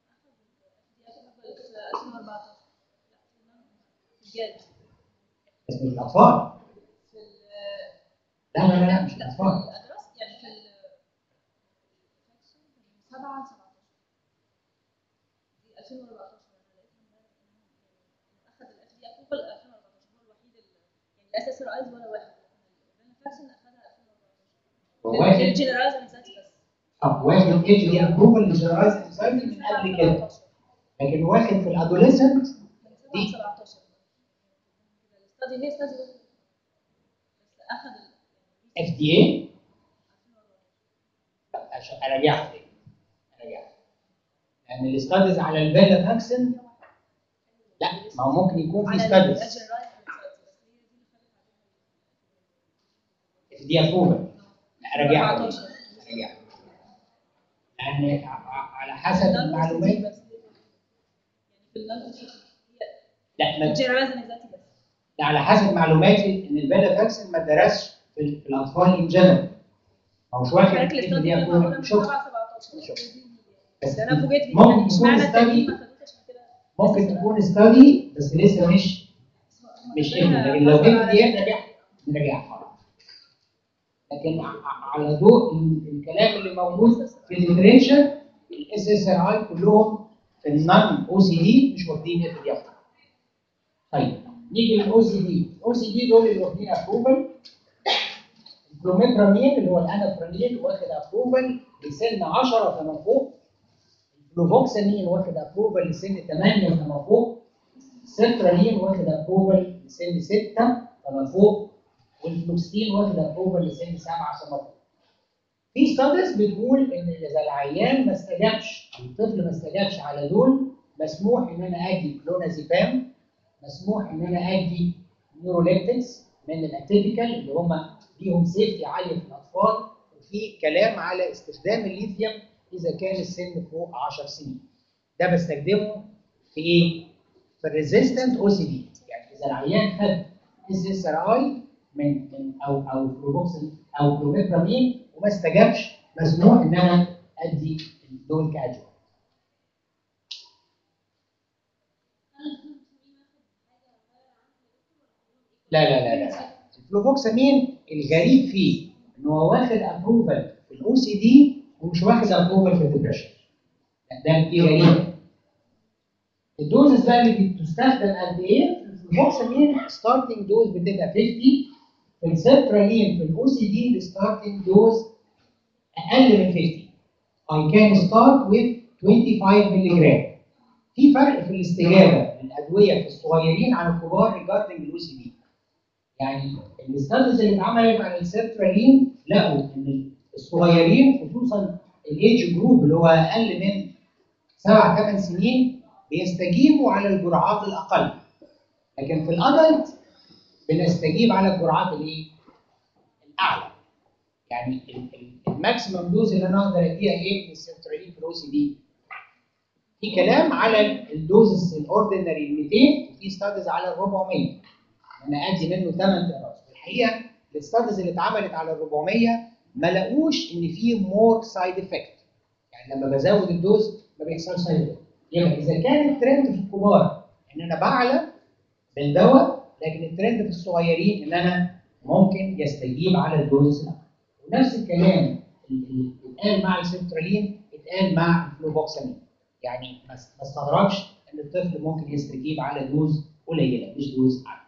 في 2014 بجد اسم الاطفال في ال لا لا لا مش لا في الاطفال الادرس يعني في ال 7 17 دي 2014 انا لقيتها اخذ الاف دي ابروفل 2014 هو الوحيد اللي يعني اساس رايز ولا واحد الفاكسين اخذها 2014 هو واحد الجنرالايز انكزايتي بس اه واخد اتش دي ابروفل لجنرالايز انسايتي من قبل كده لكن واخد في الادوليسنت من 7 17 الاستادي هي استادي بس اخذ ال- اف دي اي عشان اراجعها تاني اراجعها لان الاستاديز على البيلا فاكسن لا ما هو ممكن يكون في على ستاديز الجنرالايز انكزايتي بس هي دي اللي خلت اف دي ابروفل اراجعها 14 تاني. اراجعها لان ع- ع- على حسب المعلومات بس يعني في اللانج لا ما الجنرالايز انكزايتي بس ده على حسب معلوماتي ان البيلا فاكسن ما درسش في, ال- في الاطفال ان جنرال ما هوش واخد حضرتك اف الاستادي دي كان معموله ابروفل من شوف 7 17 شوف. بس انا فوجئت بيه. ممكن يكون اشمعنى التانيين study- ما خدوش عشان كده ممكن تكون ستادي بس لسه مش مش ابن لكن لو ابن دي نجح نجح لكن ع- على ضوء ال- الكلام اللي موجود في الليتريشر الاس اس ار اي كلهم في النون او سي دي مش واخدين اف دي طيب نيجي للاو سي دي الاو سي دي دول اللي واخدين ابروفل البروميترامين اللي هو الانافرانين واخد ابروفل لسن 10 فما فوق الفلوفوكسامين واخد ابروفل لسن 8 فما فوق السنترالين واخد ابروفل لسن 6 فما فوق والفلوكستين واخد ابروفل لسن 7 فما فوق في ستاديز بتقول ان اذا العيان ما استجابش الطفل ما استجابش على دول مسموح ان انا ادي كلونازيبام مسموح ان انا ادي نيوروليبتكس من الاتيبيكال اللي هم ليهم سيفتي عاليه في الاطفال وفي كلام على استخدام الليثيوم اذا كان السن فوق 10 سنين ده بستخدمه في ايه؟ في الريزيستنت او سي دي يعني اذا العيان خد اس اس ار اي من من او او فلوبوكسين او كلوميبرامين وما استجابش مسموح ان انا ادي دول كادويه لا لا لا لا الفلوفوكسامين الغريب فيه ان هو واخد ابروفل في الاو سي دي ومش واخد ابروفل في الدبريشن ده دي غريبه الدوزز بقى اللي بتستخدم قد ايه؟ الفلوفوكسامين ستارتنج دوز بتبقى 50 في السيرترالين في الاو سي دي الستارتنج دوز اقل من 50 I can start with 25 مللي جرام في فرق في الاستجابه للادويه في الصغيرين عن الكبار ريجاردنج الاو سي دي يعني الاستادز اللي اتعملت على السيرترالين لقوا ان الصغيرين خصوصا الايدج جروب اللي هو اقل من سبع ثمان سنين بيستجيبوا على الجرعات الاقل لكن في الادلت بنستجيب على الجرعات الايه؟ الاعلى يعني ال- ال- الماكسيمم دوز اللي انا اقدر اديها ايه من السيرترالين في الاو سي دي في كلام على الدوزز الاوردينري ال 200 وفي ستادز على ال 400 انا ادي منه 8 اقراص الحقيقه الاستادز اللي اتعملت على ال 400 ما لقوش ان في مور سايد افكت يعني لما بزود الدوز ما بيحصلش سايد افكت يبقى اذا كان الترند في الكبار ان انا بعلى بالدواء لكن الترند في الصغيرين ان انا ممكن يستجيب على الدوز الأقل. ونفس الكلام اللي اتقال مع السيرترالين اتقال مع الفلوبوكسامين يعني ما ما استغربش ان الطفل ممكن يستجيب على دوز قليله مش دوز عاليه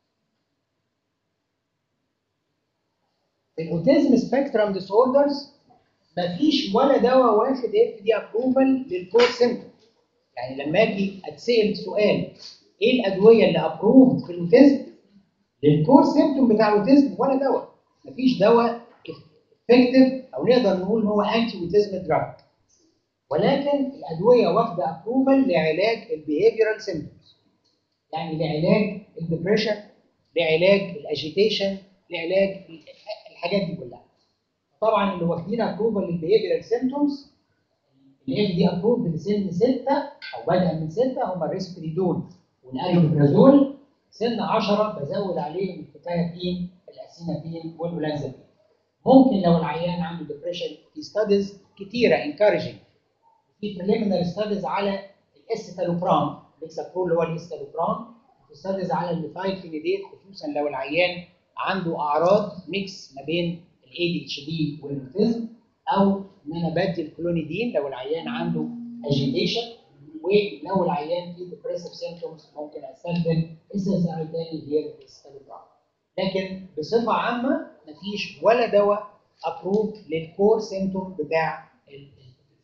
الاوتيزم سبيكترم ديس اوردرز مفيش ولا دواء واخد اف دي ابروفال للكور سيمتوم يعني لما اجي اتسال سؤال ايه الادويه اللي ابروفد في الاوتيزم للكور سيمتوم بتاع الاوتيزم ولا دواء مفيش دواء افكتيف او نقدر نقول ان هو انتي اوتيزم دراج ولكن الادويه واخده ابروفال لعلاج البيهيفيرال سيمتومز يعني لعلاج الدبريشن لعلاج الاجيتيشن لعلاج الحاجات دي كلها طبعا اللي واخدين ابروفال للبيهيفيرال سيمتومز الاف دي ابروفد لسن 6 او بدءا من 6 هم الريسبريدون والاريبرازول سن 10 بزود عليهم الكتايابين الاسينابين والولانزابين ممكن لو العيان عنده ديبريشن في ستاديز كتيره انكارجنج في بريليمينري ستاديز على الاستالوبرام ميكسابرول اللي هو الاستالوبرام في ستاديز على الميثايلفينيديت خصوصا لو العيان عنده اعراض ميكس ما بين الاي دي اتش دي والاوتيزم او ان انا بدي الكلونيدين لو العيان عنده اجيتيشن ولو العيان فيه ديبريسيف سيمتومز ممكن استخدم اس اس ار تاني غير الاستالوبرام لكن بصفه عامه مفيش ولا دواء ابروف للكور سيمتوم بتاع ال-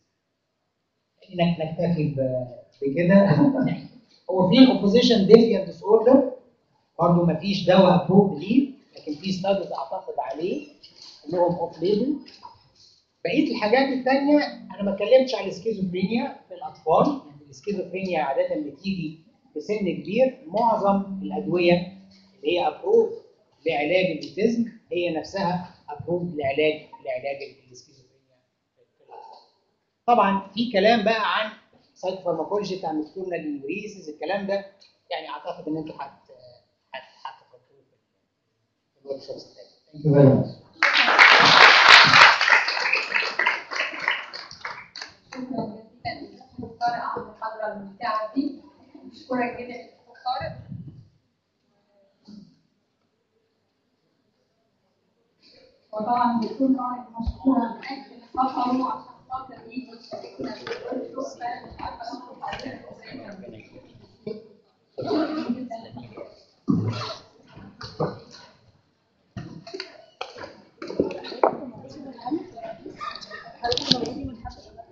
انك نكتفي ب- بكده هو في الاوبوزيشن ديفيان ديس اوردر برضه ما فيش دواء ابروف ليه لكن في ستاديز اعتقد عليه انهم اوف ليبل بقيه الحاجات الثانيه انا ما اتكلمتش على السكيزوفرينيا في الاطفال يعني السكيزوفرينيا عاده بتيجي في سن كبير معظم الادويه اللي هي ابروف لعلاج الاوتيزم هي نفسها ابروف لعلاج لعلاج السكيزوفرينيا في الاطفال طبعا في كلام بقى عن سايت فارماكولوجي بتاع النكتورنال انوريسيس الكلام ده يعني اعتقد ان انتوا هت هت هتفكروا في الورك شوبس التانية. Thank you very much. شكرا جزيلا للدكتور طارق على المحاضرة الممتعة دي بشكرك جدا دكتور طارق وطبعا الدكتور طارق مشكورا من أجل خطره عشان خاطر يجي يشاركنا في الورك شوب فأنا مش عارفة أشكر حضرتك إزاي شكرا جدا